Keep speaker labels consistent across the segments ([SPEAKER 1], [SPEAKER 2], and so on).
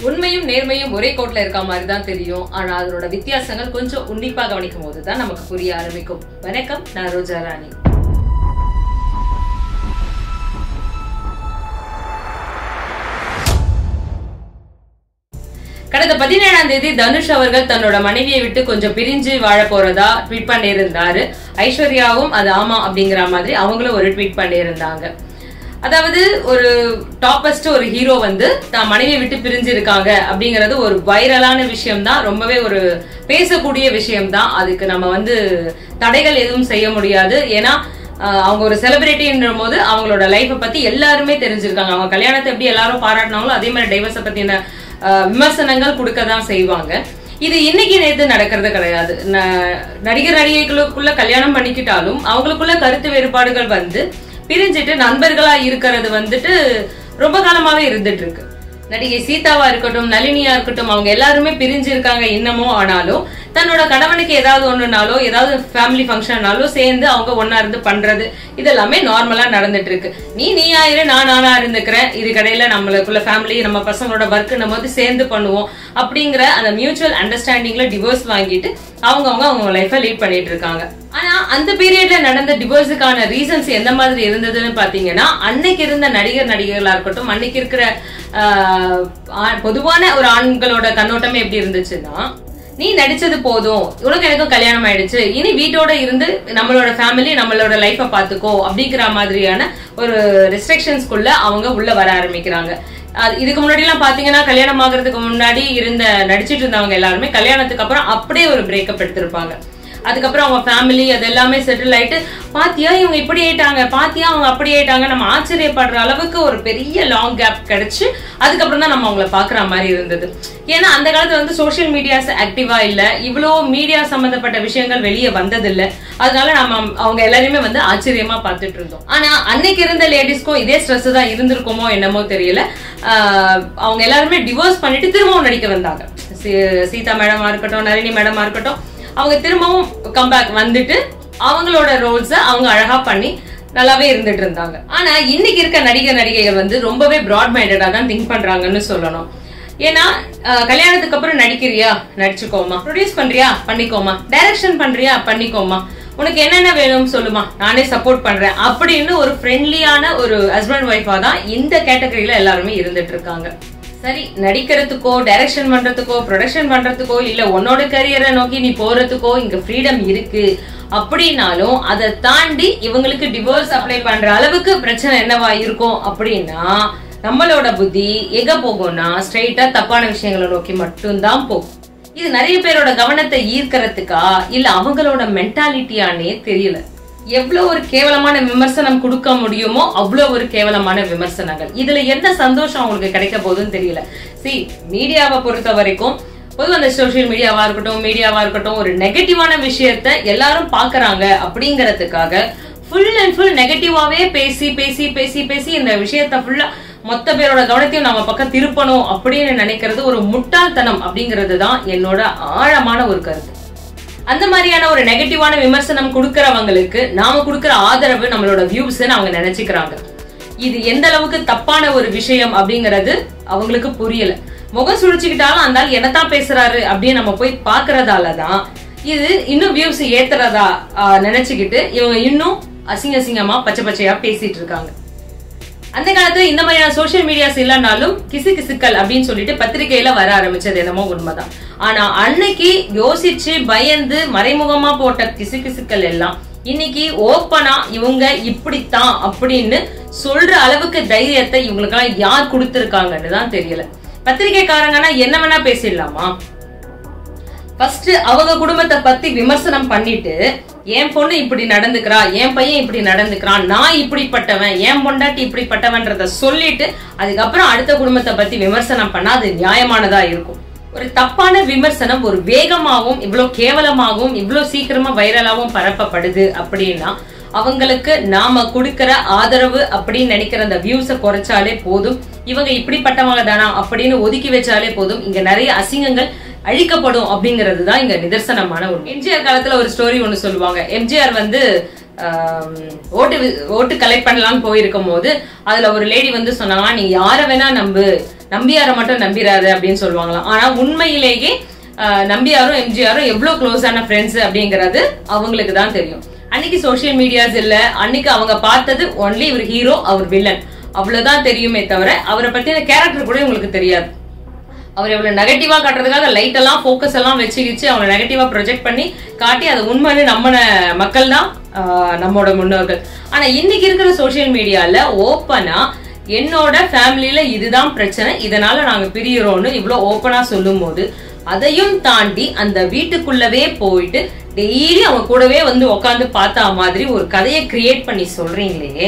[SPEAKER 1] உண்மையும் நேர்மையும் ஒரே கோட்ல இருக்க மாதிரி தான் தெரியும் ஆனா அதனோட வித்தியாசங்கள் கொஞ்சம் உன்னிப்பா கவனிக்கும் போது தான் நமக்கு புரிய ஆரம்பிக்கும் வணக்கம் நான் ரோஜா ராணி கடந்த பதினேழாம் தேதி தனுஷ் அவர்கள் தன்னோட மனைவியை விட்டு கொஞ்சம் பிரிஞ்சு வாழ போறதா ட்வீட் பண்ணியிருந்தாரு ஐஸ்வர்யாவும் அது ஆமா அப்படிங்கிற மாதிரி அவங்களும் ஒரு ட்வீட் பண்ணியிருந்தாங்க அதாவது ஒரு டாப்பஸ்ட் ஒரு ஹீரோ வந்து தான் மனைவியை விட்டு பிரிஞ்சு இருக்காங்க அப்படிங்கறது ஒரு வைரலான விஷயம் தான் ரொம்பவே ஒரு பேசக்கூடிய விஷயம் தான் அதுக்கு நம்ம வந்து தடைகள் எதுவும் செய்ய முடியாது ஏன்னா ஆஹ் அவங்க ஒரு செலிபிரிட்டின்ற போது அவங்களோட லைஃப்பை பத்தி எல்லாருமே தெரிஞ்சிருக்காங்க அவங்க கல்யாணத்தை எப்படி எல்லாரும் பாராட்டினாங்களோ அதே மாதிரி டைவர்ஸை பத்தின ஆஹ் விமர்சனங்கள் கொடுக்க தான் செய்வாங்க இது இன்னைக்கு நேத்து நடக்கிறது கிடையாது ந- நடிகர் நடிகைகளுக்குள்ள கல்யாணம் பண்ணிக்கிட்டாலும் அவங்களுக்குள்ள கருத்து வேறுபாடுகள் வந்து பிரிஞ்சிட்டு நண்பர்களா இருக்கிறது வந்துட்டு ரொம்ப காலமாவே இருந்துட்டு இருக்கு நடிகை சீதாவா இருக்கட்டும் நளினியா இருக்கட்டும் அவங்க எல்லாருமே பிரிஞ்சு இருக்காங்க இன்னமும் ஆனாலும் தன்னோட கணவனுக்கு ஏதாவது ஒண்ணுனாலோ ஏதாவது ஃபேமிலி ஃபங்க்ஷன்னாலோ சேர்ந்து அவங்க ஒண்ணா இருந்து பண்றது இதெல்லாமே நார்மலா நடந்துட்டு இருக்கு நீ நீ ஆயிரு நான் நானா இருந்துக்கிறேன் இது கடையில நம்மளுக்குள்ள ஃபேமிலி நம்ம பசங்களோட ஒர்க் நம்ம வந்து சேர்ந்து பண்ணுவோம் அப்படிங்கிற அந்த மியூச்சுவல் அண்டர்ஸ்டாண்டிங்ல டிவோர்ஸ் வாங்கிட்டு அவங்கவங்க அவங்க லைஃபை லீட் பண்ணிட்டு இருக்காங்க ஆனா அந்த பீரியட்ல நடந்த டிவோர்ஸுக்கான ரீசன்ஸ் எந்த மாதிரி இருந்ததுன்னு பாத்தீங்கன்னா அன்னைக்கு இருந்த நடிகர் நடிகர்களா இருக்கட்டும் அன்னைக்கு இருக்கிற ஆஹ், ஆ- பொதுவான ஒரு ஆண்களோட கண்ணோட்டமே எப்படி இருந்துச்சுன்னா நீ நடிச்சது போதும் உனக்கு எனக்கும் கல்யாணம் ஆயிடுச்சு இனி வீட்டோட இருந்து நம்மளோட ஃபேமிலி நம்மளோட லைஃப பாத்துக்கோ அப்படிங்கிற மாதிரியான ஒரு ரெஸ்ட்ரிக்ஷன்ஸ்குள்ள அவங்க உள்ள வர ஆரம்பிக்கிறாங்க அது இதுக்கு முன்னாடி எல்லாம் பாத்தீங்கன்னா கல்யாணம் ஆகுறதுக்கு முன்னாடி இருந்த நடிச்சிட்டு இருந்தவங்க எல்லாருமே கல்யாணத்துக்கு அப்புறம் அப்படியே ஒரு பிரேக்கப் எடுத்திருப்பாங்க அதுக்கப்புறம் அவங்க ஃபேமிலி அது எல்லாமே செட்டில் ஆயிட்டு பாத்தியா இவங்க இப்படி ஆயிட்டாங்க பாத்தியா அவங்க அப்படி ஆயிட்டாங்க நம்ம ஆச்சரியப்படுற அளவுக்கு ஒரு பெரிய லாங் கேப் கிடைச்சு அதுக்கப்புறம் தான் நம்ம அவங்கள பாக்குற மாதிரி இருந்தது ஏன்னா அந்த காலத்துல வந்து சோஷியல் மீடியாஸ் ஆக்டிவா இல்ல இவ்வளோ மீடியா சம்பந்தப்பட்ட விஷயங்கள் வெளியே வந்தது இல்ல அதனால நம்ம அவங்க எல்லாரையுமே வந்து ஆச்சரியமா பார்த்துட்டு இருந்தோம் ஆனா அன்னைக்கு இருந்த லேடிஸ்க்கும் இதே ஸ்ட்ரெஸ் தான் இருந்திருக்குமோ என்னமோ தெரியல ஆஹ் அவங்க எல்லாருமே டிவோர்ஸ் பண்ணிட்டு திரும்பவும் நடிக்க வந்தாங்க சீ- சீதா மேடமா இருக்கட்டும் நளினி மேடமா இருக்கட்டும் அவங்க திரும்பவும் கம்பேக் வந்துட்டு அவங்களோட ரோல்ஸ அவங்க அழகா பண்ணி நல்லாவே இருந்துட்டு இருந்தாங்க ஆனா இன்னைக்கு இருக்க நடிகர் நடிகைகள் வந்து ரொம்பவே பிராட் மைண்டடா தான் திங்க் பண்றாங்கன்னு சொல்லணும் ஏன்னா அஹ், கல்யாணத்துக்கு அப்புறம் நடிக்கிறியா நடிச்சுக்கோமா ப்ரொடியூஸ் பண்றியா பண்ணிக்கோமா டைரக்ஷன் பண்றியா பண்ணிக்கோமா உனக்கு என்னென்ன வேணும் சொல்லுமா நானே சப்போர்ட் பண்றேன் அப்படின்னு ஒரு ஃப்ரெண்ட்லியான ஒரு ஹஸ்பண்ட் ஒய்ஃபா தான் இந்த கேட்டகரியில எல்லாருமே இருந்துட்டு இருக்காங்க சரி நடிக்கிறதுக்கோ டைரக்ஷன் பண்றதுக்கோ ப்ரொடக்ஷன் பண்றதுக்கோ இல்ல உன்னோட கரியரை நோக்கி நீ போறதுக்கோ இங்க ஃப்ரீடம் இருக்கு அப்படின்னாலும் அதை தாண்டி இவங்களுக்கு டிவோர்ஸ் அப்ளை பண்ற அளவுக்கு பிரச்சனை என்னவா இருக்கும் அப்படின்னா நம்மளோட புத்தி எங்க போகும்னா ஸ்ட்ரைட்டா தப்பான விஷயங்களை நோக்கி மட்டும்தான் போகும் இது நிறைய பேரோட கவனத்தை ஈர்க்கறதுக்கா இல்ல அவங்களோட மென்டாலிட்டியானே தெரியல எவ்வளவு ஒரு கேவலமான விமர்சனம் கொடுக்க முடியுமோ அவ்வளவு ஒரு கேவலமான விமர்சனங்கள் இதுல எந்த சந்தோஷம் அவங்களுக்கு கிடைக்க போகுதுன்னு தெரியல சி மீடியாவை பொறுத்த வரைக்கும் பொதுவாக அந்த சோஷியல் மீடியாவா இருக்கட்டும் மீடியாவா இருக்கட்டும் ஒரு நெகட்டிவான விஷயத்த எல்லாரும் பாக்குறாங்க அப்படிங்கறதுக்காக ஃபுல் அண்ட் ஃபுல் நெகட்டிவாவே பேசி பேசி பேசி பேசி இந்த விஷயத்த ஃபுல்லா மொத்த பேரோட கவனத்தையும் நம்ம பக்கம் திருப்பணும் அப்படின்னு நினைக்கிறது ஒரு முட்டாள்தனம் அப்படிங்கிறது தான் என்னோட ஆழமான ஒரு கருத்து அந்த மாதிரியான ஒரு நெகட்டிவான விமர்சனம் கொடுக்கறவங்களுக்கு நாம கொடுக்கற ஆதரவு நம்மளோட வியூஸ்ன்னு அவங்க நினைச்சுக்கிறாங்க இது எந்த அளவுக்கு தப்பான ஒரு விஷயம் அப்படிங்கறது அவங்களுக்கு புரியல முகம் சுழிச்சுக்கிட்டாலும் அந்த ஆள் என்னத்தான் பேசுறாரு அப்படின்னு நம்ம போய் பாக்குறதால தான் இது இன்னும் வியூஸ் ஏத்துறதா ஆஹ், நினைச்சுக்கிட்டு இவங்க இன்னும் அசிங்க அசிங்கமா பச்சை பச்சையா பேசிட்டு இருக்காங்க அந்த காலத்துல இந்த மாதிரியான சோஷியல் மீடியாஸ் இல்லைனாலும் கிசு கிசுக்கள் அப்படின்னு சொல்லிட்டு பத்திரிகையில வர ஆரம்பிச்சது என்னமோ உண்மைதான் ஆனா அன்னைக்கு யோசிச்சு பயந்து மறைமுகமா போட்ட கிசு கிசுக்கள் எல்லாம் இன்னைக்கு ஓப்பனா இவங்க இப்படித்தான் அப்படின்னு சொல்ற அளவுக்கு தைரியத்தை இவங்களுக்கெல்லாம் யார் கொடுத்திருக்காங்கன்னு தான் தெரியல பத்திரிகைக்காரங்கன்னா என்ன வேணா பேசிடலாமா ஃபர்ஸ்ட் அவங்க குடும்பத்தை பத்தி விமர்சனம் பண்ணிட்டு என் பொண்ணு இப்படி நடந்துக்கிறா என் பையன் இப்படி நடந்துக்கிறான் நான் இப்படிப்பட்டவன் என் பொண்டாட்டி இப்படிப்பட்டவன்றத சொல்லிட்டு அதுக்கப்புறம் அடுத்த குடும்பத்தை பத்தி விமர்சனம் பண்ணா அது நியாயமானதா இருக்கும் ஒரு தப்பான விமர்சனம் ஒரு வேகமாகவும் இவ்வளவு கேவலமாகவும் இவ்வளவு சீக்கிரமா வைரலாவும் பரப்பப்படுது அப்படின்னா அவங்களுக்கு நாம கொடுக்கிற ஆதரவு அப்படின்னு நினைக்கிற அந்த வியூஸ குறைச்சாலே போதும் இவங்க இப்படிப்பட்டவங்க தானா அப்படின்னு ஒதுக்கி வச்சாலே போதும் இங்க நிறைய அசிங்கங்கள் அழிக்கப்படும் அப்படிங்கிறது தான் இங்க நிதர்சனமான ஒரு எம்ஜிஆர் காலத்துல ஒரு ஸ்டோரி ஒண்ணு சொல்லுவாங்க எம்ஜிஆர் வந்து ஆம், ஓட்டு வி- ஓட்டு கலெக்ட் பண்ணலாம்னு போயிருக்கும் போது அதுல ஒரு லேடி வந்து சொன்னாங்க நீ யார வேணா நம்பு நம்பியாரை மட்டும் நம்பிராது அப்படின்னு சொல்லுவாங்களாம் ஆனா உண்மையிலேயே ஆஹ், நம்பியாரும் எம்ஜிஆரும் எவ்வளவு க்ளோஸான ஃப்ரெண்ட்ஸ் அப்படிங்கறது அவங்களுக்கு தான் தெரியும் அன்னைக்கு சோஷியல் மீடியாஸ் இல்ல அன்னைக்கு அவங்க பார்த்தது ஒன்லி இவர் ஹீரோ அவர் வில்லன் அவ்வளவுதான் தெரியுமே தவிர அவரை பத்தின கேரக்டர் கூட உங்களுக்கு தெரியாது அவர் எவ்வளவு நெகட்டிவா காட்டுறதுக்காக லைட் எல்லாம் ஃபோக்கஸ் எல்லாம் வச்சு வச்சு அவங்களை நெகட்டிவா ப்ரொஜெக்ட் பண்ணி காட்டி அதை உண்மைன்னு நம்பின மக்கள் தான் ஆஹ், நம்மோட முன்னோர்கள் ஆனா இன்னைக்கு இருக்கிற சோஷியல் மீடியால ஓப்பனா என்னோட ஃபேமிலியில இதுதான் பிரச்சனை இதனால நாங்க பிரியறோம்னு இவ்வளவு ஓப்பனா சொல்லும் போது அதையும் தாண்டி அந்த வீட்டுக்குள்ளவே போயிட்டு டெய்லி அவங்க கூடவே வந்து உட்காந்து பார்த்தா மாதிரி ஒரு கதையை கிரியேட் பண்ணி சொல்றீங்களே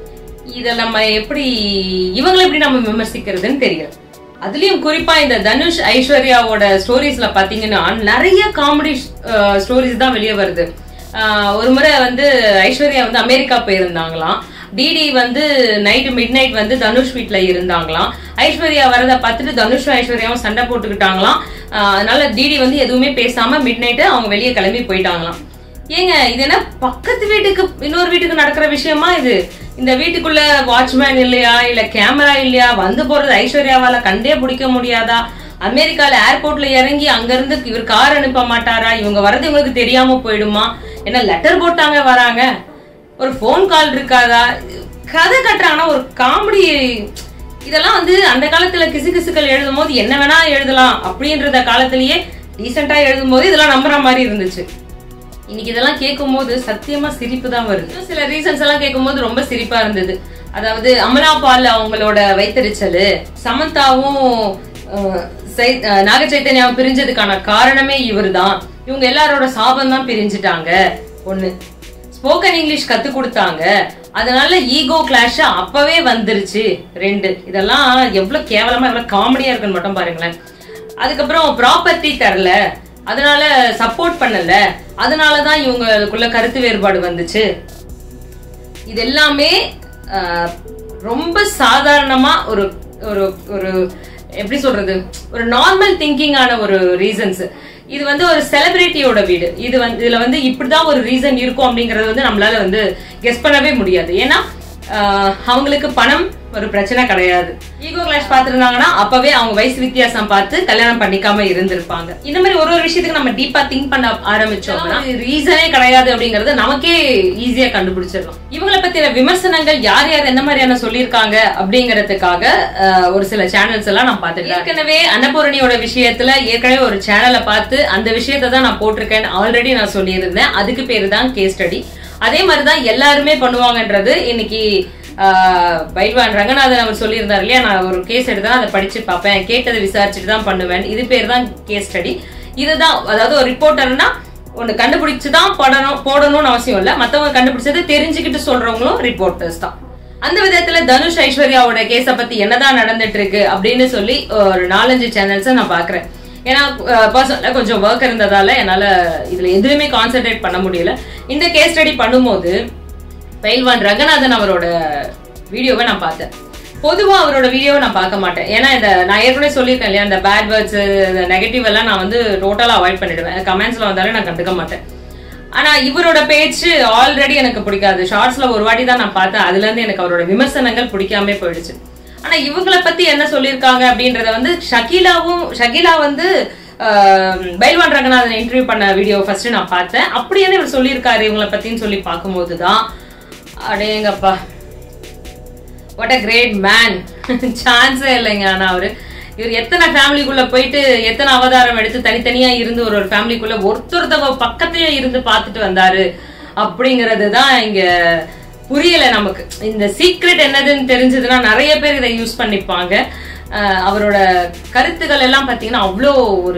[SPEAKER 1] இத நம்ம எப்படி இவங்களை எப்படி நம்ம விமர்சிக்கிறதுன்னு தெரியல அதுலயும் குறிப்பா இந்த தனுஷ் ஐஸ்வர்யாவோட ஸ்டோரிஸ்ல பாத்தீங்கன்னா நிறைய காமெடி ஸ்டோரிஸ் தான் வெளியே வருது ஆஹ் ஒரு முறை வந்து ஐஸ்வர்யா வந்து அமெரிக்கா போயிருந்தாங்களாம் டிடி வந்து நைட்டு மிட் நைட் வந்து தனுஷ் வீட்ல இருந்தாங்களாம் ஐஸ்வர்யா வரதை பார்த்துட்டு தனுஷும் ஐஸ்வர்யாவும் சண்டை போட்டுக்கிட்டாங்களாம் ஆஹ் அதனால டிடி வந்து எதுவுமே பேசாம மிட் நைட்டு அவங்க வெளியே கிளம்பி போயிட்டாங்களாம் ஏங்க இது என்ன பக்கத்து வீட்டுக்கு இன்னொரு வீட்டுக்கு நடக்கிற விஷயமா இது இந்த வீட்டுக்குள்ள வாட்ச்மேன் இல்லையா இல்ல கேமரா இல்லையா வந்து போறது ஐஸ்வர்யாவால கண்டே பிடிக்க முடியாதா அமெரிக்கால ஏர்போர்ட்ல இறங்கி அங்க இருந்து இவர் கார் அனுப்ப மாட்டாரா இவங்க வரது இவங்களுக்கு தெரியாம போயிடுமா என்ன லெட்டர் போட்டாங்க வராங்க ஒரு ஃபோன் கால் இருக்காதா கதை கட்டுறாங்கன்னா ஒரு காமெடி இதெல்லாம் வந்து அந்த காலத்துல கிசு கிசுக்கள் எழுதும் போது என்ன வேணா எழுதலாம் அப்படின்றத காலத்திலேயே டீசெண்டா எழுதும் போது இதெல்லாம் நம்புற மாதிரி இருந்துச்சு இன்னைக்கு இதெல்லாம் கேட்கும்போது சத்தியமா சிரிப்பு தான் வருது இன்னும் சில ரீசன்ஸ் எல்லாம் கேட்கும்போது ரொம்ப சிரிப்பா இருந்தது அதாவது அமலா பால் அவங்களோட வைத்தறிச்சல் சமந்தாவும் அஹ், சை- அஹ், நாக சைத்தன்யாவும் பிரிஞ்சதுக்கான காரணமே இவர்தான் இவங்க எல்லாரோட சாபம் தான் பிரிஞ்சுட்டாங்க ஒண்ணு ஸ்போக்கன் இங்கிலீஷ் கத்து கொடுத்தாங்க அதனால ஈகோ கிளாஷ் அப்பவே வந்துருச்சு ரெண்டு இதெல்லாம் எவ்வளவு கேவலமா எவ்வளவு காமெடியா இருக்குன்னு மட்டும் பாருங்களேன் அதுக்கப்புறம் ப்ராப்பர்ட்டி தரல அதனால சப்போர்ட் பண்ணல அதனாலதான் இவங்களுக்குள்ள கருத்து வேறுபாடு வந்துச்சு இது எல்லாமே ஆஹ், ரொம்ப சாதாரணமா ஒரு ஒரு ஒரு எப்படி சொல்றது ஒரு நார்மல் திங்கிங்கான ஒரு ரீசன்ஸ் இது வந்து ஒரு செலிபிரிட்டியோட வீடு இது வந்து இதுல வந்து இப்படிதான் ஒரு ரீசன் இருக்கும் அப்படிங்கறது வந்து நம்மளால வந்து கெஸ் பண்ணவே முடியாது ஏன்னா ஆஹ், அவங்களுக்கு பணம் ஒரு பிரச்சனை கிடையாது ஈகோ கிளாஷ் பாத்துருந்தாங்கன்னா அப்பவே அவங்க வயசு வித்தியாசம் பார்த்து கல்யாணம் பண்ணிக்காம இருந்திருப்பாங்க இந்த மாதிரி ஒரு ஒரு விஷயத்துக்கு நம்ம டீப்பா திங்க் பண்ண ஆரம்பிச்சோம்னா ரீசனே கிடையாது அப்படிங்கறது நமக்கே ஈஸியா கண்டுபிடிச்சிடலாம் இவங்கள பத்தின விமர்சனங்கள் யார் யார் எந்த மாதிரியான சொல்லியிருக்காங்க அப்படிங்கறதுக்காக ஆஹ், ஒரு சில சேனல்ஸ் எல்லாம் நான் பார்த்துட்டேன் ஏற்கனவே அன்னபூரணியோட விஷயத்துல ஏற்கனவே ஒரு சேனலை பார்த்து அந்த விஷயத்தை தான் நான் போட்டிருக்கேன் ஆல்ரெடி நான் சொல்லியிருந்தேன் அதுக்கு பேரு தான் கேஸ் ஸ்டடி அதே மாதிரிதான் எல்லாருமே பண்ணுவாங்கன்றது இன்னைக்கு ஆஹ், பைல்வான் ரங்கநாதன் அவர் சொல்லியிருந்தார் இல்லையா நான் ஒரு கேஸ் எடுத்தா அதை படிச்சு பார்ப்பேன் கேட்டதை விசாரிச்சுட்டு தான் பண்ணுவேன் இது பேர் தான் கேஸ் ஸ்டடி இதுதான் அதாவது ஒரு ரிப்போர்ட்டர்னா ஒன்னு கண்டுபிடிச்சு தான் போடணும் போடணும்னு அவசியம் இல்ல மத்தவங்க கண்டுபிடிச்சது தெரிஞ்சுக்கிட்டு சொல்றவங்களும் ரிப்போர்ட்டர்ஸ் தான் அந்த விதத்துல தனுஷ் ஐஸ்வர்யாவோட கேஸ பத்தி என்னதான் நடந்துட்டு இருக்கு அப்படின்னு சொல்லி ஒரு நாலஞ்சு சேனல்ஸ் நான் பாக்குறேன் ஏன்னா பர்சனலா கொஞ்சம் ஒர்க் இருந்ததால என்னால இதுல எதுவுமே கான்சென்ட்ரேட் பண்ண முடியல இந்த கேஸ் ஸ்டடி பண்ணும்போது பயில்வான் ரங்கநாதன் அவரோட வீடியோவை நான் பார்த்தேன் பொதுவா அவரோட வீடியோவை நான் பார்க்க மாட்டேன் ஏன்னா இந்த நான் ஏற்கனவே சொல்லியிருக்கேன் இல்லையா இந்த பேட் வேர்ட்ஸ் இந்த நெகட்டிவ் எல்லாம் நான் வந்து டோட்டலா அவாய்ட் பண்ணிடுவேன் கமெண்ட்ஸ்ல வந்தாலும் நான் கண்டுக்க மாட்டேன் ஆனா இவரோட பேச்சு ஆல்ரெடி எனக்கு பிடிக்காது ஷார்ட்ஸ்ல ஒரு வாட்டி தான் நான் பார்த்தேன் அதுல இருந்து எனக்கு அவரோட விமர்சனங்கள் பிடிக்காம போயிடுச்சு ஆனா இவங்கள பத்தி என்ன சொல்லியிருக்காங்க அப்படின்றத வந்து ஷகீலாவும் ஷகீலா வந்து ஆஹ், பைல்வான் ரங்கநாதன் இன்டர்வியூ பண்ண வீடியோ ஃபர்ஸ்ட் நான் பார்த்தேன் அப்படியே இவர் சொல்லியிருக்காரு இவங்கள பத்தின்னு சொல்லி பார்க்கும்போது தான் அடேங்கப்பா வாட் அ கிரேட் மேன் சான்ஸே இல்லைங்க ஆனா அவரு இவர் எத்தனை ஃபேமிலிக்குள்ள போயிட்டு எத்தனை அவதாரம் எடுத்து தனித்தனியா இருந்து ஒரு ஒரு ஃபேமிலிக்குள்ள ஒருத்தொருத்தவங்க பக்கத்திலே இருந்து பார்த்துட்டு வந்தாரு அப்படிங்கிறது தான் இங்க புரியல நமக்கு இந்த சீக்ரெட் என்னதுன்னு தெரிஞ்சதுன்னா நிறைய பேர் இதை யூஸ் பண்ணிப்பாங்க அஹ் அவரோட கருத்துக்கள் எல்லாம் பாத்தீங்கன்னா அவ்வளோ ஒரு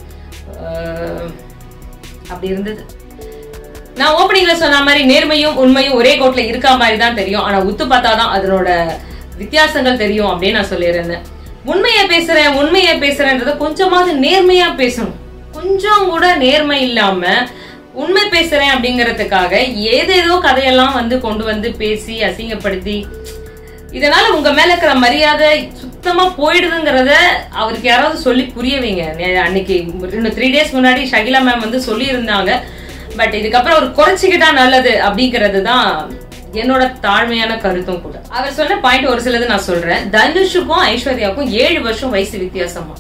[SPEAKER 1] அஹ், அப்படி இருந்தது நான் ஓப்பனிங்ல சொன்ன மாதிரி நேர்மையும் உண்மையும் ஒரே கோட்ல இருக்கா மாதிரி தான் தெரியும் ஆனா உத்து பார்த்தாதான் அதனோட வித்தியாசங்கள் தெரியும் அப்படின்னு நான் சொல்லியிருந்தேன் உண்மையை பேசுறேன் உண்மையை பேசுறேன்றத கொஞ்சமாவது நேர்மையா பேசணும் கொஞ்சம் கூட நேர்மை இல்லாம உண்மை பேசுறேன் அப்படிங்கறதுக்காக ஏதேதோ கதையெல்லாம் வந்து கொண்டு வந்து பேசி அசிங்கப்படுத்தி இதனால உங்க மேல இருக்கிற மரியாதை சுத்தமா போயிடுதுங்கிறத அவருக்கு யாராவது சொல்லி புரிய வைங்க நே- அன்னைக்கு இன்னும் த்ரீ டேஸ் முன்னாடி ஷகிலா மேம் வந்து சொல்லி இருந்தாங்க பட் இதுக்கப்புறம் அவர் குறைச்சிக்கிட்டா நல்லது அப்படிங்கிறது தான் என்னோட தாழ்மையான கருத்தும் கூட அவர் சொன்ன பாயிண்ட் ஒரு சிலது நான் சொல்றேன் தனுஷுக்கும் ஐஸ்வர்யாவுக்கும் ஏழு வருஷம் வயசு வித்தியாசமா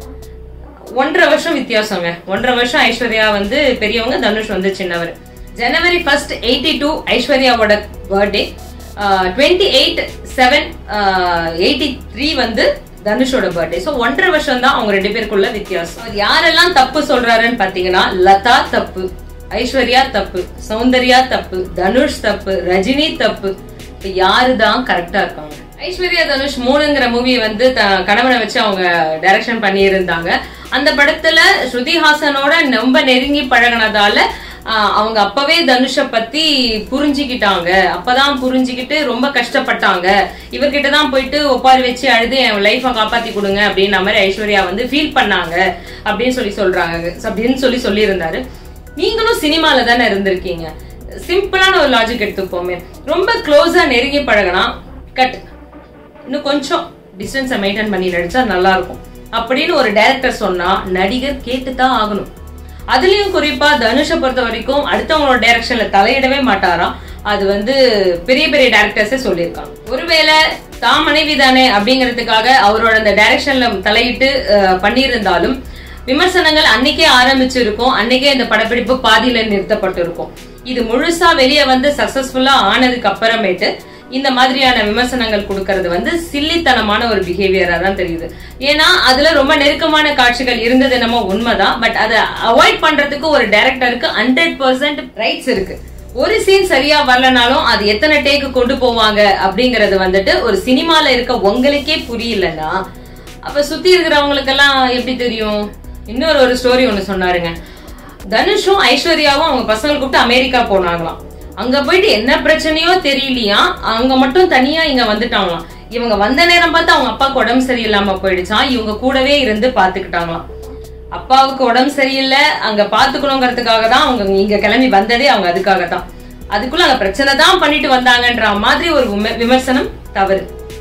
[SPEAKER 1] ஒன்றரை வருஷம் வித்தியாசங்க ஒன்றரை வருஷம் ஐஸ்வர்யா வந்து பெரியவங்க தனுஷ் வந்து சின்னவர் ஜனவரி ஃபர்ஸ்ட் எயிட்டி டூ ஐஸ்வர்யாவோட birthday twenty eight seven eighty three வந்து தனுஷோட பர்த்டே ஸோ ஒன்றரை வருஷம் தான் அவங்க ரெண்டு பேருக்குள்ள வித்தியாசம் அவர் யாரெல்லாம் தப்பு சொல்றாருன்னு பாத்தீங்கன்னா லதா தப்பு ஐஸ்வர்யா தப்பு சௌந்தர்யா தப்பு தனுஷ் தப்பு ரஜினி தப்பு இப்ப யாரு தான் கரெக்டா இருக்காங்க ஐஸ்வர்யா தனுஷ் மூணுங்கிற மூவியை வந்து த- கணவனை வச்சு அவங்க டைரக்ஷன் பண்ணியிருந்தாங்க அந்த படத்துல ஸ்ருதி ஹாசனோட ரொம்ப நெருங்கி பழகுனதால ஆஹ், அவங்க அப்பவே தனுஷ பத்தி புரிஞ்சுக்கிட்டாங்க அப்பதான் புரிஞ்சுக்கிட்டு ரொம்ப கஷ்டப்பட்டாங்க இவர்கிட்ட தான் போயிட்டு ஒப்பாரி வச்சு அழுது என் லைஃபை காப்பாத்தி கொடுங்க அப்படின்ற மாதிரி ஐஸ்வர்யா வந்து ஃபீல் பண்ணாங்க அப்படின்னு சொல்லி சொல்றாங்க அப்படின்னு சொல்லி சொல்லியிருந்தாரு நீங்களும் சினிமால தானே இருந்திருக்கீங்க சிம்பிளான ஒரு லாஜிக் எடுத்துப்போமே ரொம்ப க்ளோஸா நெருங்கி பழகினா கட் இன்னும் கொஞ்சம் டிஸ்டன்ஸை மெயின்டைன் பண்ணி நடிச்சா நல்லா இருக்கும் அப்படின்னு ஒரு டைரக்டர் சொன்னா நடிகர் கேட்டுதான் ஆகணும் அதுலயும் குறிப்பா தனுஷை பொறுத்த வரைக்கும் அடுத்தவங்களோட டைரக்ஷன்ல தலையிடவே மாட்டாராம் அது வந்து பெரிய பெரிய டைரக்டர்ஸே சொல்லியிருக்காங்க ஒருவேளை தான் மனைவி தானே அப்படிங்கிறதுக்காக அவரோட அந்த டைரக்ஷன்ல தலையிட்டு அஹ், பண்ணியிருந்தாலும் விமர்சனங்கள் அன்னைக்கே ஆரம்பிச்சிருக்கும் அன்னைக்கே இந்த படப்பிடிப்பு பாதியில நிறுத்தப்பட்டிருக்கும் இது முழுசா வெளியே வந்து சக்சஸ்ஃபுல்லா ஆனதுக்கு அப்புறமேட்டு இந்த மாதிரியான விமர்சனங்கள் கொடுக்கறது வந்து சில்லித்தனமான ஒரு பிஹேவியரா தான் தெரியுது ஏன்னா அதுல ரொம்ப நெருக்கமான காட்சிகள் இருந்தது என்னமோ உண்மைதான் பட் அதை அவாய்ட் பண்றதுக்கு ஒரு டைரக்டருக்கு ஹண்ட்ரட் பர்சன்ட் ரைட்ஸ் இருக்கு ஒரு சீன் சரியா வரலனாலும் அது எத்தனை டேக்கு கொண்டு போவாங்க அப்படிங்கறது வந்துட்டு ஒரு சினிமால இருக்க உங்களுக்கே புரியலன்னா அப்ப சுத்தி இருக்கிறவங்களுக்கெல்லாம் எப்படி தெரியும் இன்னொரு ஒரு ஸ்டோரி ஒண்ணு சொன்னாருங்க தனுஷும் ஐஸ்வர்யாவும் அவங்க பசங்களை கூப்பிட்டு அமெரிக்கா போனாங்களாம் அங்க போயிட்டு என்ன பிரச்சனையோ தெரியலையா அவங்க மட்டும் தனியா இங்க வந்துட்டாங்களாம் இவங்க வந்த நேரம் பார்த்து அவங்க அப்பாவுக்கு உடம்பு சரியில்லாம போயிடுச்சாம் இவங்க கூடவே இருந்து பாத்துக்கிட்டாங்களாம் அப்பாவுக்கு உடம்பு சரியில்லை அங்க பாத்துக்கணுங்கிறதுக்காக தான் அவங்க இங்க கிளம்பி வந்ததே அவங்க அதுக்காக தான் அதுக்குள்ள அங்க பிரச்சனை தான் பண்ணிட்டு வந்தாங்கன்ற மாதிரி ஒரு விம- விமர்சனம் தவறு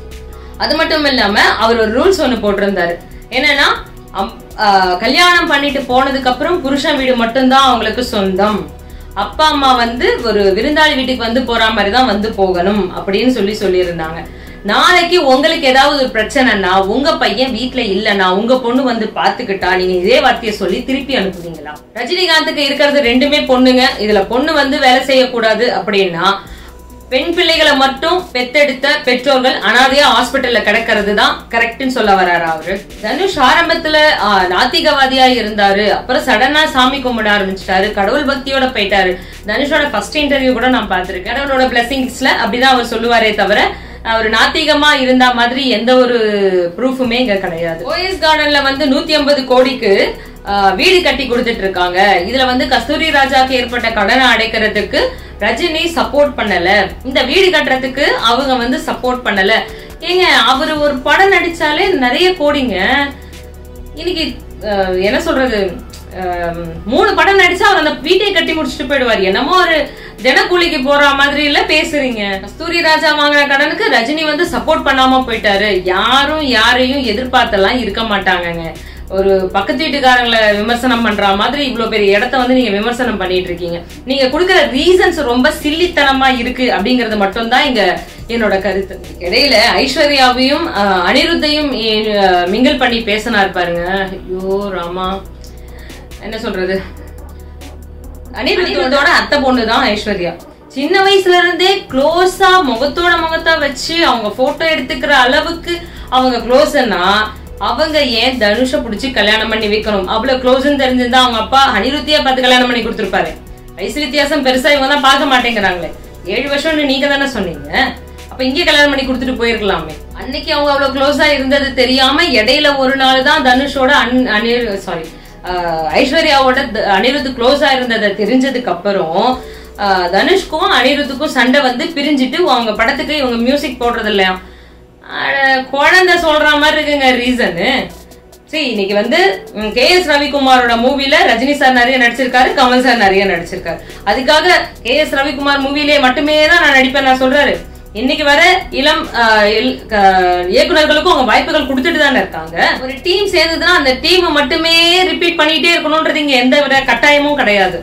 [SPEAKER 1] அது மட்டும் இல்லாம அவர் ஒரு ரூல்ஸ் ஒண்ணு போட்டிருந்தாரு என்னன்னா அம்- ஆ, கல்யாணம் பண்ணிட்டு போனதுக்கு அப்புறம் புருஷன் வீடு மட்டும்தான் அவங்களுக்கு சொந்தம் அப்பா அம்மா வந்து ஒரு விருந்தாளி வீட்டுக்கு வந்து போற மாதிரி தான் வந்து போகணும் அப்படின்னு சொல்லி சொல்லியிருந்தாங்க நாளைக்கு உங்களுக்கு ஏதாவது ஒரு பிரச்சனைனா உங்க பையன் வீட்ல இல்லனா உங்க பொண்ணு வந்து பாத்துக்கிட்டா நீங்க இதே வார்த்தையை சொல்லி திருப்பி அனுப்புவீங்களா ரஜினிகாந்துக்கு இருக்கிறது ரெண்டுமே பொண்ணுங்க இதுல பொண்ணு வந்து வேலை செய்யக்கூடாது அப்படின்னா பெண் பிள்ளைகளை மட்டும் பெத்தெடுத்த பெற்றோர்கள் அனாதையா ஹாஸ்பிட்டல்ல கிடக்கிறது தான் கரெக்ட்னு சொல்ல வராரு அவரு தனுஷ் ஆரம்பத்துல ஆ, நாத்திகவாதியா இருந்தாரு அப்புறம் சடனா சாமி கும்பிட ஆரம்பிச்சிட்டாரு கடவுள் பக்தியோட போயிட்டாரு தனுஷோட ஃபர்ஸ்ட் இன்டர்வியூ கூட நான் பார்த்திருக்கேன் கடவுளோட பிளஸிங்ஸ்ல அப்படிதான் அவர் சொல்லுவாரே தவிர அவர் நாத்திகமா இருந்த மாதிரி எந்த ஒரு ப்ரூஃபுமே இங்க கிடையாது ஓஎஸ் கார்டன்ல வந்து நூத்தி ஐம்பது கோடிக்கு ஆஹ், வீடு கட்டி கொடுத்துட்டு இருக்காங்க இதுல வந்து கஸ்தூரி ராஜாக்கு ஏற்பட்ட கடனை அடைக்கிறதுக்கு ரஜினி சப்போர்ட் பண்ணல இந்த வீடு கட்டுறதுக்கு அவங்க வந்து சப்போர்ட் பண்ணல ஏங்க அவரு ஒரு படம் நடிச்சாலே நிறைய கோடிங்க இன்னைக்கு அஹ், என்ன சொல்றது அஹ், மூணு படம் நடிச்சா அவர் அந்த வீட்டை கட்டி முடிச்சுட்டு போயிடுவாரு என்னமோ ஒரு தினக்கூலிக்கு போற மாதிரி இல்ல பேசுறீங்க கஸ்தூரி ராஜா வாங்கின கடனுக்கு ரஜினி வந்து சப்போர்ட் பண்ணாம போயிட்டாரு யாரும் யாரையும் எதிர்பார்த்தெல்லாம் இருக்க மாட்டாங்கங்க ஒரு பக்கத்து வீட்டுக்காரங்களை விமர்சனம் பண்ற மாதிரி இவ்வளவு பெரிய இடத்த வந்து நீங்க விமர்சனம் பண்ணிட்டு இருக்கீங்க நீங்க கொடுக்கிற ரீசன்ஸ் ரொம்ப சில்லித்தனமா இருக்கு அப்படிங்கறது மட்டும்தான் இங்க என்னோட கருத்து இடையில ஐஸ்வர்யாவையும் அஹ், அனிருத்தையும் அஹ், மிங்கிள் பண்ணி பேசினார் பாருங்க ஐயோ ராமா என்ன சொல்றது அனிருத்தோட அத்தை பொண்ணு தான் ஐஸ்வர்யா சின்ன வயசுல இருந்தே க்ளோஸா முகத்தோட முகத்தா வச்சு அவங்க போட்டோ எடுத்துக்கிற அளவுக்கு அவங்க க்ளோஸ்னா அவங்க ஏன் தனுஷ புடிச்சு கல்யாணம் பண்ணி வைக்கணும் அவ்வளவு க்ளோஸ்ன்னு தெரிஞ்சிருந்தா அவங்க அப்பா அனிருத்தியா பார்த்து கல்யாணம் பண்ணி கொடுத்துருப்பாரு வயசு வித்தியாசம் பெருசா இவங்க தான் பார்க்க மாட்டேங்கிறாங்களே ஏழு வருஷம்னு நீங்க தானே சொன்னீங்க அப்ப இங்கே கல்யாணம் பண்ணி கொடுத்துட்டு போயிருக்கலாமே அன்னைக்கு அவங்க அவ்வளவு க்ளோஸா இருந்தது தெரியாம இடையில ஒரு நாள் தான் தனுஷோட அன் அனிர் சாரி ஐஸ்வர்யாவோட த- அனிருத் க்ளோஸா இருந்ததை தெரிஞ்சதுக்கு அப்புறம் ஆஹ், தனுஷ்க்கும் அனிருத்துக்கும் சண்டை வந்து பிரிஞ்சிட்டு அவங்க படத்துக்கு இவங்க மியூசிக் போடுறது இல்லையா அட, குழந்தை சொல்ற மாதிரி இருக்குங்க ரீசனு சரி இன்னைக்கு வந்து கே எஸ் ரவிக்குமாரோட மூவில ரஜினி சார் நிறைய நடிச்சிருக்காரு கமல் சார் நிறைய நடிச்சிருக்காரு அதுக்காக கே எஸ் ரவிக்குமார் மூவிலே மட்டுமே தான் நான் நடிப்பேன் நான் சொல்றாரு இன்னைக்கு வர இளம் ஆஹ், இல்- க- இயக்குனர்களுக்கும் அவங்க வாய்ப்புகள் கொடுத்துட்டு தானே இருக்காங்க ஒரு டீம் சேர்ந்ததுன்னா அந்த டீம் மட்டுமே ரிப்பீட் பண்ணிட்டே இருக்கணும்ன்றது இங்க எந்த வித கட்டாயமும் கிடையாது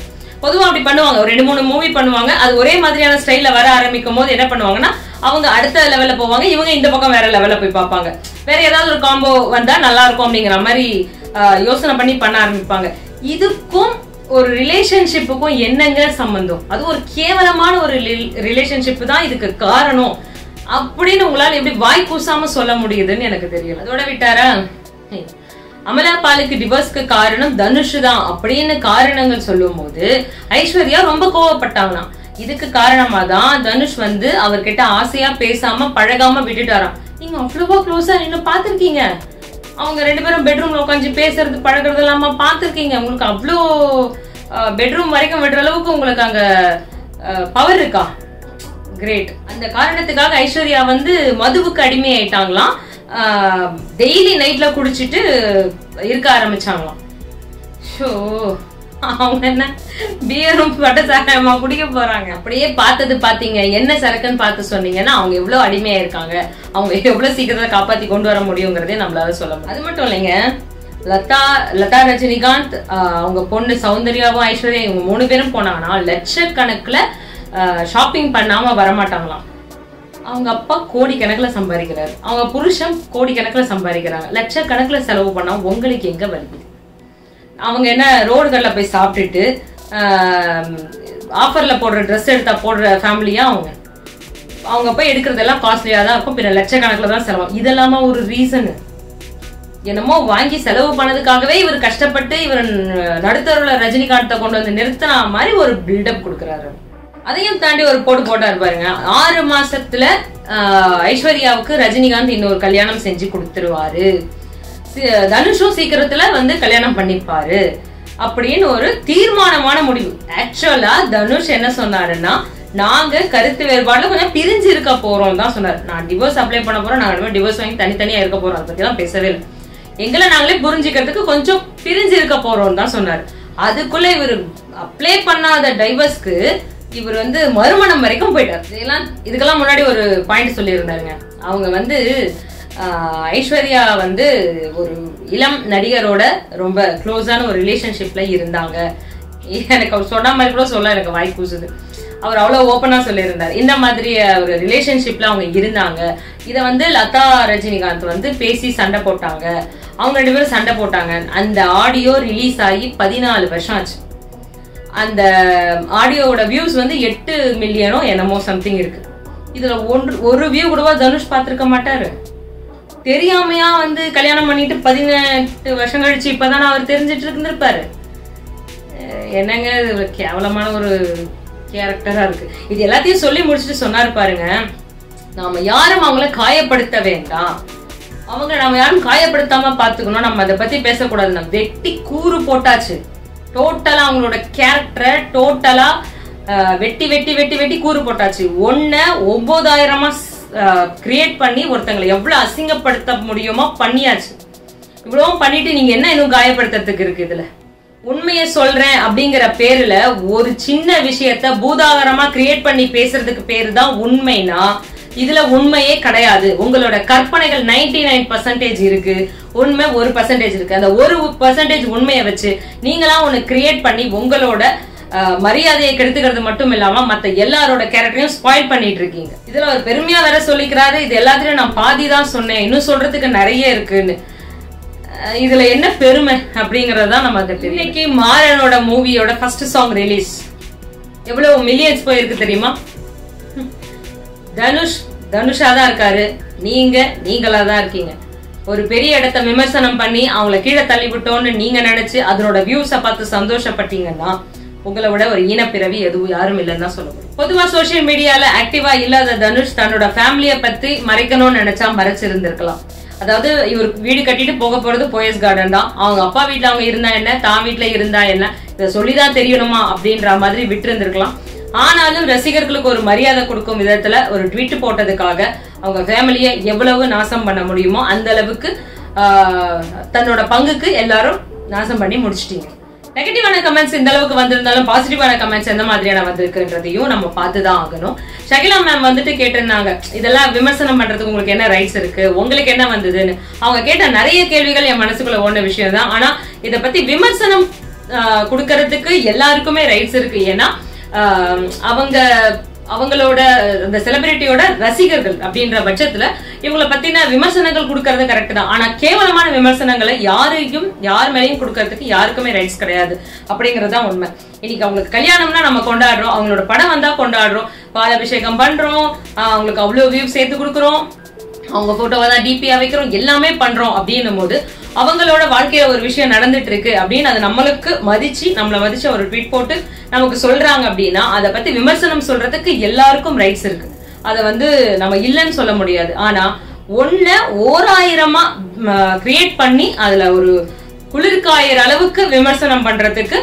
[SPEAKER 1] பொதுவா அப்படி பண்ணுவாங்க ஒரு ரெண்டு மூணு மூவி பண்ணுவாங்க அது ஒரே மாதிரியான ஸ்டைல்ல வர ஆரம்பிக்கும் போது என்ன பண்ணுவாங்கன்னா அவங்க அடுத்த லெவல்ல போவாங்க இவங்க இந்த பக்கம் வேற லெவல்ல போய் பார்ப்பாங்க வேற ஏதாவது ஒரு காம்போ வந்தா நல்லா இருக்கும் அப்படிங்கிற மாதிரி ஆஹ், யோசனை பண்ணி பண்ண ஆரம்பிப்பாங்க இதுக்கும் ஒரு ரிலேஷன்ஷிப்புக்கும் என்னங்க சம்பந்தம் அது ஒரு கேவலமான ஒரு ரிலேஷன்ஷிப் தான் இதுக்கு காரணம் அப்படின்னு உங்களால எப்படி வாய் கூசாம சொல்ல முடியுதுன்னு எனக்கு தெரியல அதோட விட்டாரா ஹம். அமலா பாலுக்கு டிவோர்ஸ்க்கு காரணம் தனுஷ் தான் அப்படின்னு காரணங்கள் சொல்லும் போது ஐஸ்வர்யா ரொம்ப கோவப்பட்டாங்களாம் இதுக்கு காரணமா தான் தனுஷ் வந்து அவர்கிட்ட ஆசையா பேசாம பழகாம விட்டுட்டாராம் நீங்க அவ்வளவா க்ளோஸா நின்னு பாத்திருக்கீங்க அவங்க ரெண்டு பேரும் பெட்ரூம்ல உட்காந்து பேசுறது பழகுறது இல்லாம பாத்திருக்கீங்க உங்களுக்கு அவ்வளோ பெட்ரூம் வரைக்கும் விடுற அளவுக்கு உங்களுக்கு அங்க பவர் இருக்கா கிரேட் அந்த காரணத்துக்காக ஐஸ்வர்யா வந்து மதுவுக்கு அடிமை ஆயிட்டாங்களாம் டெய்லி நைட்ல குடிச்சிட்டு இருக்க ஆரம்பிச்சாங்களாம் ஷோ அவங்க என்ன பியரும் பட்ட சாராயமா குடிக்க போறாங்க அப்படியே பார்த்தது பாத்தீங்க என்ன சரக்குன்னு பார்த்து சொன்னீங்கன்னா அவங்க எவ்வளவு அடிமையா இருக்காங்க அவங்க எவ்வளவு சீக்கிரத்துல காப்பாத்தி கொண்டு வர முடியுங்கிறதே நம்மளால சொல்ல முடியும் அது மட்டும் இல்லைங்க லதா லதா ரஜினிகாந்த் ஆஹ், அவங்க பொண்ணு சௌந்தர்யாவும் ஐஸ்வர்யா இவங்க மூணு பேரும் போனாங்கன்னா லட்சக்கணக்குல ஷாப்பிங் பண்ணாம வரமாட்டாங்களாம் அவங்க அப்பா கோடி கணக்குல சம்பாதிக்கிறாரு அவங்க புருஷன் கோடி கணக்குல சம்பாதிக்கிறாங்க லட்சக்கணக்குல செலவு பண்ணா உங்களுக்கு எங்க வலிக்குது அவங்க என்ன ரோடுகள்ல போய் சாப்பிட்டுட்டு ஆஃபர்ல போடுற ட்ரெஸ் எடுத்தா போடுற ஃபேமிலியா அவங்க அவங்க போய் எடுக்கிறதெல்லாம் காஸ்ட்லியா தான் இருக்கும் பின்ன லட்சக்கணக்குல தான் செலவு இதெல்லாம ஒரு ரீசனு என்னமோ வாங்கி செலவு பண்ணதுக்காகவே இவர் கஷ்டப்பட்டு இவர் நடுத்தருல ரஜினிகாந்தை கொண்டு வந்து நிறுத்தின மாதிரி ஒரு பில்டப் கொடுக்குறாரு அதையும் தாண்டி ஒரு போட்டு போட்டாரு பாருங்க ஆறு மாசத்துல ஆஹ், ஐஸ்வர்யாவுக்கு ரஜினிகாந்த் இன்னொரு கல்யாணம் செஞ்சு கொடுத்துருவாரு சி- தனுஷும் சீக்கிரத்துல வந்து கல்யாணம் பண்ணிப்பாரு அப்படின்னு ஒரு தீர்மானமான முடிவு ஆக்சுவலா தனுஷ் என்ன சொன்னாருன்னா நாங்க கருத்து வேறுபாடுல கொஞ்சம் பிரிஞ்சு இருக்க போறோம் தான் சொன்னாரு நான் டிவோர்ஸ் அப்ளை பண்ண போறோம் நாங்க டிவோர்ஸ் வாங்கி தனித்தனியா இருக்க போறோம் அதை பத்தி எல்லாம் பேசவே இல்லை எங்களை நாங்களே புரிஞ்சுக்கிறதுக்கு கொஞ்சம் பிரிஞ்சு இருக்க போறோம் தான் சொன்னாரு அதுக்குள்ள இவர் அப்ளை பண்ணாத டைவர்ஸ்க்கு இவர் வந்து மறுமணம் வரைக்கும் போயிட்டார் இதெல்லாம் இதுக்கெல்லாம் முன்னாடி ஒரு பாயிண்ட் சொல்லியிருந்தாருங்க அவங்க வந்து ஆஹ், ஐஸ்வர்யா வந்து ஒரு இளம் நடிகரோட ரொம்ப க்ளோஸான ஒரு ரிலேஷன்ஷிப்ல இருந்தாங்க எனக்கு அவர் சொன்ன மாதிரி கூட சொல்ல எனக்கு வாய் கூசுது அவர் அவ்வளவு ஓப்பனா சொல்லியிருந்தார் இந்த மாதிரி ஒரு ரிலேஷன்ஷிப்ல அவங்க இருந்தாங்க இத வந்து லதா ரஜினிகாந்த் வந்து பேசி சண்டை போட்டாங்க அவங்க ரெண்டு பேரும் சண்டை போட்டாங்க அந்த ஆடியோ ரிலீஸ் ஆகி பதினாலு வருஷம் ஆச்சு அந்த ஆடியோவோட வியூஸ் வந்து எட்டு மில்லியனோ என்னமோ சம்திங் இருக்கு இதுல ஒன்று ஒரு வியூ கூடவா தனுஷ் பார்த்திருக்க மாட்டாரு தெரியாமையா வந்து கல்யாணம் பண்ணிட்டு பதினெட்டு வருஷம் கழிச்சு இப்பதான் அவர் தெரிஞ்சிட்டு இருந்திருப்பாரு அஹ் என்னங்க இது ஒரு கேவலமான ஒரு கேரக்டரா இருக்கு இது எல்லாத்தையும் சொல்லி முடிச்சுட்டு சொன்னாரு பாருங்க நாம யாரும் அவங்கள காயப்படுத்த வேண்டாம் அவங்க நம்ம யாரும் காயப்படுத்தாம பாத்துக்கணும் நம்ம அதை பத்தி பேசக்கூடாது நம்ம வெட்டி கூறு போட்டாச்சு டோட்டலா அவங்களோட கேரக்டரை டோட்டலா வெட்டி வெட்டி வெட்டி வெட்டி கூறு போட்டாச்சு ஒன்ன ஒன்பதாயிரமா கிரியேட் பண்ணி ஒருத்தங்களை எவ்வளவு அசிங்கப்படுத்த முடியுமோ பண்ணியாச்சு இவ்வளவும் பண்ணிட்டு நீங்க என்ன இன்னும் காயப்படுத்துறதுக்கு இருக்கு இதுல உண்மையை சொல்றேன் அப்படிங்கிற பேருல ஒரு சின்ன விஷயத்த பூதாகரமா கிரியேட் பண்ணி பேசுறதுக்கு பேரு தான் உண்மைனா இதுல உண்மையே கிடையாது உங்களோட கற்பனைகள் 99% நைன் பர்சன்டேஜ் இருக்கு உண்மை ஒரு பர்சன்டேஜ் இருக்கு அந்த ஒரு பர்சன்டேஜ் உண்மையை வச்சு நீங்களா ஒண்ணு கிரியேட் பண்ணி உங்களோட அஹ், மரியாதையை கெடுத்துக்கிறது மட்டும் இல்லாம மத்த எல்லாரோட கேரக்டரையும் ஸ்பாயில் பண்ணிட்டு இருக்கீங்க இதுல ஒரு பெருமையா வேற சொல்லிக்கிறாரு இது எல்லாத்துலயும் நான் பாதி தான் சொன்னேன் இன்னும் சொல்றதுக்கு நிறைய இருக்குன்னு அஹ் இதுல என்ன பெருமை அப்படிங்கறது தான் நமக்கு தெரியும் இன்னைக்கு மாறனோட மூவியோட ஃபர்ஸ்ட் சாங் ரிலீஸ் எவ்வளவு மில்லியன்ஸ் போயிருக்கு தெரியுமா ஹம். தனுஷ் தனுஷா தான் இருக்காரு நீங்க நீங்களா தான் இருக்கீங்க ஒரு பெரிய இடத்த விமர்சனம் பண்ணி அவங்கள கீழே தள்ளி விட்டோம்னு நீங்க நினைச்சு அதனோட வியூஸ பார்த்து சந்தோஷப்பட்டீங்கன்னா உங்களை விட ஒரு ஈனப்பிறவி எதுவும் யாரும் இல்லைன்னு தான் சொல்ல முடியும் பொதுவா சோஷியல் மீடியால ஆக்டிவா இல்லாத தனுஷ் தன்னோட ஃபேமிலிய பத்தி மறைக்கணும்னு நினைச்சா மறைச்சிருந்திருக்கலாம் அதாவது இவர் வீடு கட்டிட்டு போக போறது போயஸ் கார்டன் தான் அவங்க அப்பா வீட்ல அவங்க இருந்தா என்ன தான் வீட்ல இருந்தா என்ன இதை சொல்லிதான் தெரியணுமா அப்படின்ற மாதிரி விட்டு இருந்திருக்கலாம் ஆனாலும் ரசிகர்களுக்கு ஒரு மரியாதை கொடுக்கும் விதத்துல ஒரு ட்வீட் போட்டதுக்காக அவங்க ஃபேமிலியை எவ்வளவு நாசம் பண்ண முடியுமோ அந்த அளவுக்கு ஆஹ், தன்னோட பங்குக்கு எல்லாரும் நாசம் பண்ணி முடிச்சிட்டீங்க நெகட்டிவான கமெண்ட்ஸ் இந்த அளவுக்கு வந்திருந்தாலும் பாசிட்டிவான கமெண்ட்ஸ் எந்த மாதிரியான வந்திருக்குன்றதையும் நம்ம பார்த்து தான் ஆகணும் ஷகிலா மேம் வந்துட்டு கேட்டிருந்தாங்க இதெல்லாம் விமர்சனம் பண்றதுக்கு உங்களுக்கு என்ன ரைட்ஸ் இருக்கு உங்களுக்கு என்ன வந்ததுன்னு அவங்க கேட்ட நிறைய கேள்விகள் என் மனசுக்குள்ள ஓடின விஷயம் தான் ஆனா இத பத்தி விமர்சனம் ஆஹ், கொடுக்கறதுக்கு எல்லாருக்குமே ரைட்ஸ் இருக்கு ஏன்னா ஆஹ், அவங்க அவங்களோட அந்த செலிபிரிட்டியோட ரசிகர்கள் அப்படின்ற பட்சத்துல இவங்கள பத்தின விமர்சனங்கள் கொடுக்கறது கரெக்ட் தான் ஆனா கேவலமான விமர்சனங்களை யாரையும் யார் மேலேயும் கொடுக்கறதுக்கு யாருக்குமே ரைட்ஸ் கிடையாது அப்படிங்கறது தான் உண்மை இன்னைக்கு அவங்களுக்கு கல்யாணம்னா நம்ம கொண்டாடுறோம் அவங்களோட படம் வந்தா கொண்டாடுறோம் பாலாபிஷேகம் பண்றோம் ஆஹ் அவங்களுக்கு அவ்வளவு வியூ சேர்த்து கொடுக்குறோம் அவங்க போட்டோவை தான் டிபியா வைக்கிறோம் எல்லாமே பண்றோம் அப்படின்னும் போது அவங்களோட வாழ்க்கையில ஒரு விஷயம் நடந்துட்டு இருக்கு அப்படின்னு அது நம்மளுக்கு மதிச்சு நம்மள மதிச்சு ஒரு ட்வீட் போட்டு நமக்கு சொல்றாங்க அப்படின்னா அதை பத்தி விமர்சனம் சொல்றதுக்கு எல்லாருக்கும் ரைட்ஸ் இருக்கு அதை வந்து நம்ம இல்லைன்னு சொல்ல முடியாது ஆனா ஒன்ன ஓராயிரமா கிரியேட் பண்ணி அதுல ஒரு குளிர்காயற அளவுக்கு விமர்சனம் பண்றதுக்கு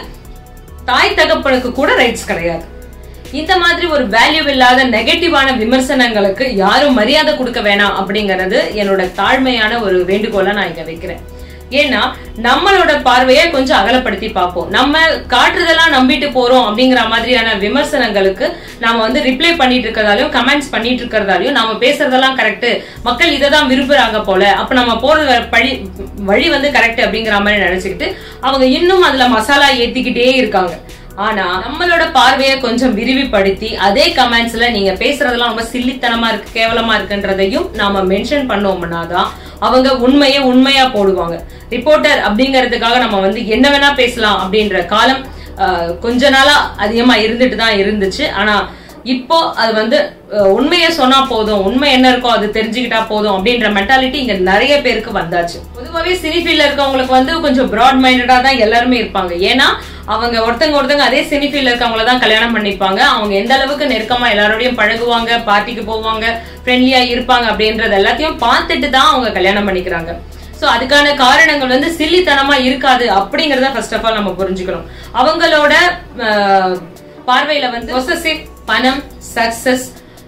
[SPEAKER 1] தாய் தகப்பனுக்கு கூட ரைட்ஸ் கிடையாது இந்த மாதிரி ஒரு வேல்யூ இல்லாத நெகட்டிவான விமர்சனங்களுக்கு யாரும் மரியாதை கொடுக்க வேணாம் அப்படிங்கறது என்னோட தாழ்மையான ஒரு வேண்டுகோளை நான் இங்க வைக்கிறேன் ஏன்னா நம்மளோட பார்வையை கொஞ்சம் அகலப்படுத்தி பார்ப்போம் நம்ம காட்டுறதெல்லாம் நம்பிட்டு போறோம் அப்படிங்கிற மாதிரியான விமர்சனங்களுக்கு நாம வந்து ரிப்ளை பண்ணிட்டு இருக்கிறதாலையும் கமெண்ட்ஸ் பண்ணிட்டு இருக்கிறதாலையும் நம்ம பேசுறதெல்லாம் கரெக்ட் மக்கள் இதை தான் விரும்புறாங்க போல அப்ப நம்ம போறது பழி வழி வந்து கரெக்ட் அப்படிங்கிற மாதிரி நினைச்சுக்கிட்டு அவங்க இன்னும் அதுல மசாலா ஏத்திக்கிட்டே இருக்காங்க ஆனா நம்மளோட பார்வையை கொஞ்சம் விரிவுபடுத்தி அதே கமெண்ட்ஸ்ல நீங்க பேசுறதெல்லாம் ரொம்ப சில்லித்தனமா இருக்கு கேவலமா இருக்குன்றதையும் நாம மென்ஷன் பண்ணோம்னா தான் அவங்க உண்மையை உண்மையா போடுவாங்க ரிப்போர்ட்டர் அப்படிங்கறதுக்காக நம்ம வந்து என்ன வேணா பேசலாம் அப்படின்ற காலம் ஆஹ், கொஞ்ச நாளா அதிகமா இருந்துட்டு தான் இருந்துச்சு ஆனா இப்போ அது வந்து அஹ், உண்மையை சொன்னா போதும் உண்மை என்ன இருக்கோ அது தெரிஞ்சுக்கிட்டா போதும் அப்படின்ற மென்டாலிட்டி இங்க நிறைய பேருக்கு வந்தாச்சு பொதுவாகவே சினி ஃபீல்ட்ல இருக்கவங்களுக்கு வந்து கொஞ்சம் பிராட் மைண்டடா தான் எல்லாருமே இருப்பாங்க ஏன்னா அவங்க ஒருத்தங்க ஒருத்தங்க அதே சினி ஃபீல்ட்ல இருக்கவங்கள தான் கல்யாணம் பண்ணிப்பாங்க அவங்க எந்த அளவுக்கு நெருக்கமா எல்லாரோடையும் பழகுவாங்க பார்ட்டிக்கு போவாங்க ஃப்ரெண்ட்லியா இருப்பாங்க அப்படின்றது எல்லாத்தையும் பார்த்துட்டு தான் அவங்க கல்யாணம் பண்ணிக்கிறாங்க சோ அதுக்கான காரணங்கள் வந்து சில்லித்தனமா இருக்காது அப்படிங்கறத ஃபர்ஸ்ட் ஆஃப் ஆல் நம்ம புரிஞ்சுக்கணும் அவங்களோட ஆஹ், பார்வையில வந்து பொசசிவ் பணம் சக்சஸ்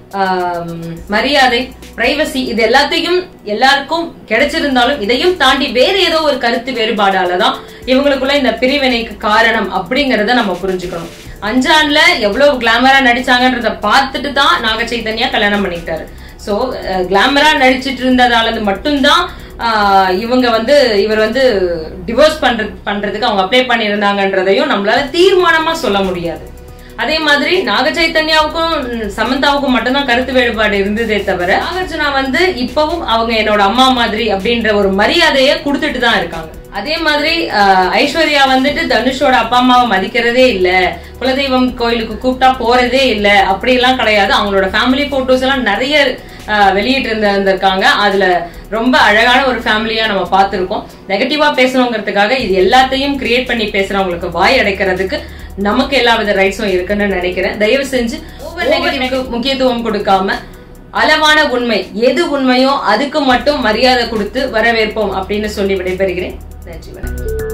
[SPEAKER 1] மரியாதை பிரைவசி இது எல்லாத்தையும் எல்லாருக்கும் கிடைச்சிருந்தாலும் இதையும் தாண்டி வேற ஏதோ ஒரு கருத்து வேறுபாடால தான் இவங்களுக்குள்ள இந்த பிரிவினைக்கு காரணம் அப்படிங்கறத நம்ம புரிஞ்சுக்கணும் அஞ்சான்ல எவ்வளவு கிளாமரா நடிச்சாங்கன்றத பார்த்துட்டு தான் நாக சைத்தன்யா கல்யாணம் பண்ணிக்கிட்டாரு சோ கிளாமரா நடிச்சிட்டு இருந்ததால மட்டும்தான் ஆஹ், இவங்க வந்து இவர் வந்து டிவோர்ஸ் பண்ற பண்றதுக்கு அவங்க அப்ளை பண்ணியிருந்தாங்கன்றதையும் நம்மளால தீர்மானமா சொல்ல முடியாது அதே மாதிரி நாக சைத்தன்யாவுக்கும் ம், சமந்தாவுக்கும் மட்டும்தான் கருத்து வேறுபாடு இருந்ததே தவிர நாகார்ஜுனா வந்து இப்பவும் அவங்க என்னோட அம்மா மாதிரி அப்படின்ற ஒரு மரியாதையை கொடுத்துட்டு தான் இருக்காங்க அதே மாதிரி ஆஹ், ஐஸ்வர்யா வந்துட்டு தனுஷோட அப்பா அம்மாவை மதிக்கிறதே இல்ல குலதெய்வம் கோயிலுக்கு கூப்பிட்டா போறதே இல்ல அப்படி எல்லாம் கிடையாது அவங்களோட ஃபேமிலி போட்டோஸ் எல்லாம் நிறைய ஆஹ், வெளியிட்டு இருந்த இருந்திருக்காங்க அதுல ரொம்ப அழகான ஒரு ஃபேமிலியா நம்ம பார்த்திருக்கோம் நெகட்டிவா பேசணுங்கிறதுக்காக இது எல்லாத்தையும் கிரியேட் பண்ணி பேசுறவங்களுக்கு வாய் அடைக்கிறதுக்கு நமக்கு எல்லா வித ரைட்ஸும் இருக்குன்னு நினைக்கிறேன் தயவு செஞ்சு over negative-க்கு முக்கியத்துவம் கொடுக்காம அளவான உண்மை எது உண்மையோ அதுக்கு மட்டும் மரியாதை கொடுத்து வரவேற்போம் அப்படின்னு சொல்லி விடைபெறுகிறேன் நன்றி வணக்கம்